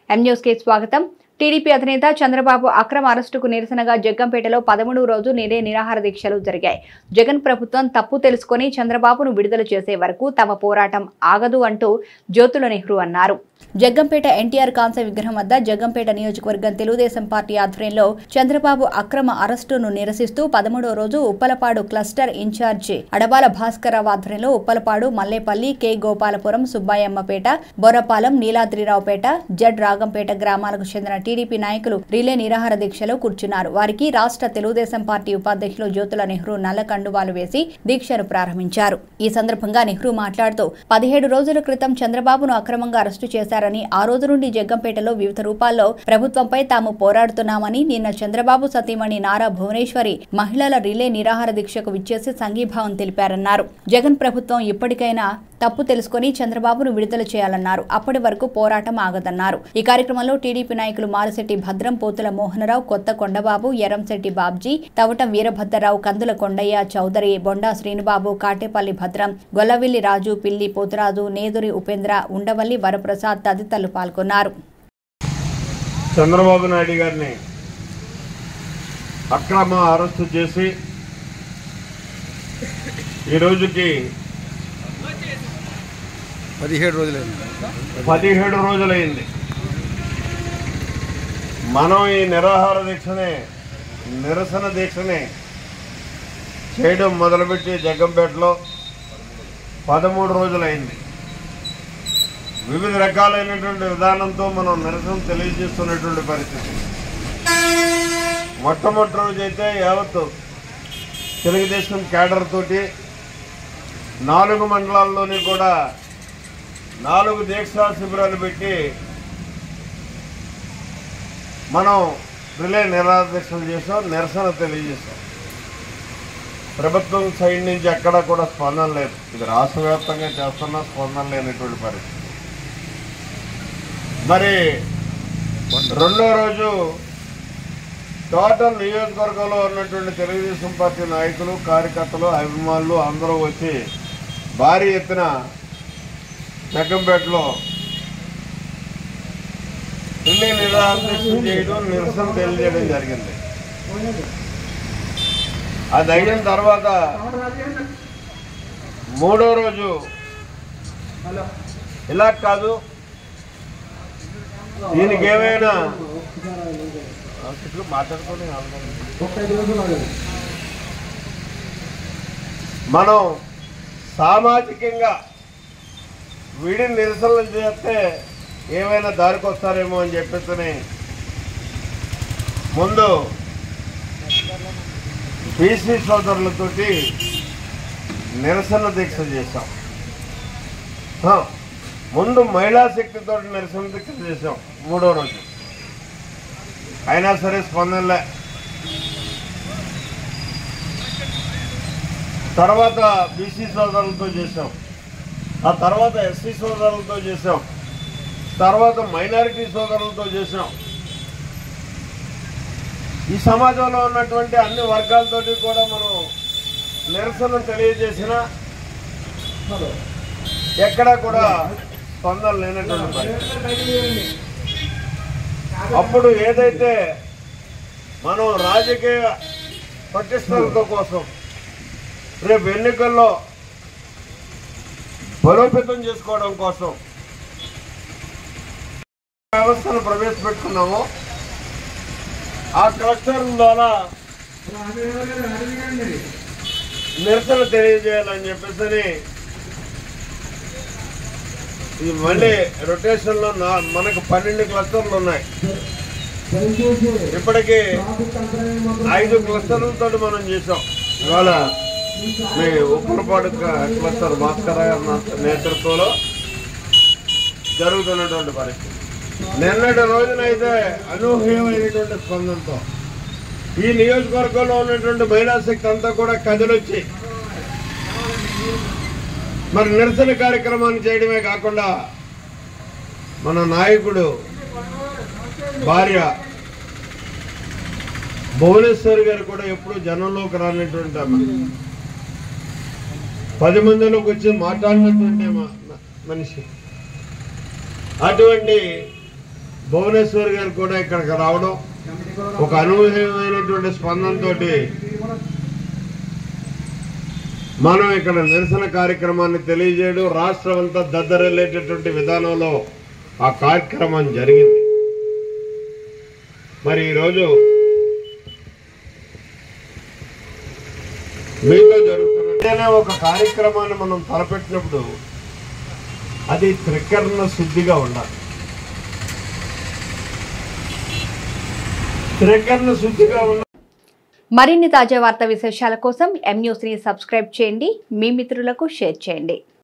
M news కి స్వాగతం TDP అధినేత చంద్రబాబు అక్రమ అరెస్టుకు నిరసనగా జగ్గంపేటలో పదమూడవ రోజు నిరే నిరాహార దీక్షలు జరిగాయి జగన్ ప్రభుత్వం తప్పు తెలుసుకొని చంద్రబాబును విడుదల చేసే వరకు తమ పోరాటం ఆగదు అంటూ జ్యోతుల నెహ్రూ అన్నారు జగ్గంపేట ఎన్టీఆర్ కాంస్య విగ్రహం వద్ద జగ్గంపేట నియోజకవర్గం తెలుగుదేశం పార్టీ ఆధ్వర్యంలో చంద్రబాబు అక్రమ అరెస్టును నిరసిస్తూ పదమూడవ రోజు ఉప్పలపాడు క్లస్టర్ ఇన్ఛార్జి అడబాల భాస్కరరావు ఆధ్వర్యంలో ఉప్పలపాడు మల్లేపల్లి కె గోపాలపురం సుబ్బాయమ్మపేట బొర్రపాలెం నీలాద్రిరావుపేట జడ్ రాగంపేట గ్రామాలకు చెందిన టీడీపీ నాయకులు రిలే నిరాహార దీక్షలో కూర్చున్నారు వారికి రాష్ట్ర తెలుగుదేశం పార్టీ ఉపాధ్యక్షులు జ్యోతుల నెహ్రూ నల్ల కండువాలు వేసి దీక్షను ప్రారంభించారు ఈ సందర్భంగా నెహ్రూ మాట్లాడుతూ పదిహేడు రోజుల క్రితం చంద్రబాబును అక్రమంగా అరెస్టు చేశారని ఆ రోజు నుండి జగ్గంపేటలో వివిధ రూపాల్లో ప్రభుత్వంపై తాము పోరాడుతున్నామని నిన్న చంద్రబాబు సతీమణి నారా భువనేశ్వరి మహిళల రిలే నిరాహార దీక్షకు విచ్చేసి సంఘీభావం తెలిపారన్నారు జగన్ ప్రభుత్వం ఇప్పటికైనా తప్పు తెలుసుకుని చంద్రబాబును విడుదల చేయాలన్నారు అప్పటి వరకు పోరాటం ఆగదన్నారు ఈ కార్యక్రమంలో టీడీపీ నాయకులు మారిశెట్టి భద్రం పోతుల మోహనరావు కొత్త కొండబాబు ఎరంశెట్టి బాబ్జీ తవటం వీరభద్రరావు కందుల కొండయ్య చౌదరి బొండా శ్రీనుబాబు కాటేపల్లి భద్రం గొల్లవిల్లి రాజు పిల్లి పోతురాజు నేదురి ఉపేంద్ర ఉండవల్లి వరప్రసాద్ తదితరులు పాల్గొన్నారు చంద్రబాబు నాయుడు గారిని అక్రమ అరెస్టు చేసి ఈ రోజుకి పదిహేడు రోజులైంది పదిహేడు రోజులైంది మనం ఈ నిరాహార దీక్షని నిరసన దీక్షని చేయడం మొదలుపెట్టి జగ్గంపేటలో పదమూడు రోజులైంది వివిధ రకాలైనటువంటి విధానంతో మనం నిరసన తెలియజేస్తున్నటువంటి పరిస్థితి మొట్టమొదటి రోజు అయితే యావత్తు తెలుగుదేశం క్యాడర్ తోటి నాలుగు మండలాల్లోని కూడా నాలుగు దీక్షా శిబిరాలు పెట్టి మనం రిలే నిరాదీక్షలు చేసాం నిరసన తెలియజేసాం ప్రభుత్వం సైడ్ నుంచి ఎక్కడా కూడా స్పందన లేదు ఇది రాష్ట్ర వ్యాప్తంగా చేస్తున్న స్పందన లేనటువంటి పరిస్థితి మరి రెండో రోజు టోటల్ నియోజకవర్గంలో ఉన్నటువంటి తెలుగుదేశం పార్టీ నాయకులు కార్యకర్తలు అభిమానులు అందరూ వచ్చి భారీ ఎత్తున జగ్గంపేటలో ఢిల్లీ నిరాదీక్ష చేయడం నిరసన తెలియజేయడం జరిగింది అది అయిన తర్వాత మూడో రోజు ఇలా కాదు దీనికి ఏమైనా మాట్లాడుకోండి మనం సామాజికంగా వీడి నిరసనలు చేస్తే ఏమైనా దారికి వస్తారేమో అని చెప్పేసి ముందు బీసీ సోదరులతోటి నిరసన దీక్ష చేశాం హ, ముందు మహిళా శక్తితో నిరసన దీక్ష చేశాం మూడో రోజు అయినా సరే స్పందనలే తర్వాత బీసీ సోదరులతో చేశాం ఆ తర్వాత ఎస్సీ సోదరులతో చేశాం తర్వాత మైనారిటీ సోదరులతో చేశాం ఈ సమాజంలో ఉన్నటువంటి అన్ని వర్గాలతోటి కూడా మనం నిరసన తెలియజేసిన ఎక్కడా కూడా స్పందన లేనటువంటి పరిస్థితి. అప్పుడు ఏదైతే మనం రాజకీయ పటిష్టత కోసం రేపు ఎన్నికల్లో బలోపేతం చేసుకోవడం కోసం వ్యవస్థను ప్రవేశపెట్టుకున్నాము ఆ క్లస్టర్ ద్వారా నిరసన తెలియజేయాలని చెప్పేసి ఈ మళ్ళీ రొటేషన్ లో నా- మనకు పన్నెండు క్లస్టర్లు ఉన్నాయి ఇప్పటికి ఐదు క్లస్టర్లతో మనం చేసాం ఇవాళ మీ ఉప్పరపాడు క్లస్టర్ భాస్కర్ గారి నా- నేతృత్వంలో జరుగుతున్నటువంటి పరిస్థితి నిన్నటి రోజునైతే అనూహ్యమైనటువంటి స్పందనతో ఈ నియోజకవర్గంలో ఉన్నటువంటి మహిళా శక్తి అంతా కూడా కదిలొచ్చి మరి నిరసన కార్యక్రమాన్ని చేయడమే కాకుండా మన నాయకుడు భార్య భువనేశ్వర్ గారు కూడా ఎప్పుడు జనంలోకి రానటువంటి ఆమె పది మందిలోకి వచ్చి మాట్లాడినటువంటి మ- మనిషి అటువంటి భువనేశ్వర్ గారు కూడా ఇక్కడికి రావడం ఒక అనూహ్యమైనటువంటి స్పందనతోటి మనం ఇక్కడ నిరసన కార్యక్రమాన్ని తెలియజేయడం రాష్ట్రం అంతా దద్దరెళ్ళేటటువంటి విధానంలో ఆ కార్యక్రమం జరిగింది మరి ఈరోజు మీతో జరుగుతున్న ఏదైనా ఒక కార్యక్రమాన్ని మనం తలపెట్టినప్పుడు అది త్రికరణ శుద్ధిగా ఉండాలి త్రికరణ శుద్ధిగా ఉన్న మరిన్ని తాజా వార్తా విశేషాల కోసం ఎం న్యూస్ని సబ్స్క్రైబ్ చేయండి మీ మిత్రులకు షేర్ చేయండి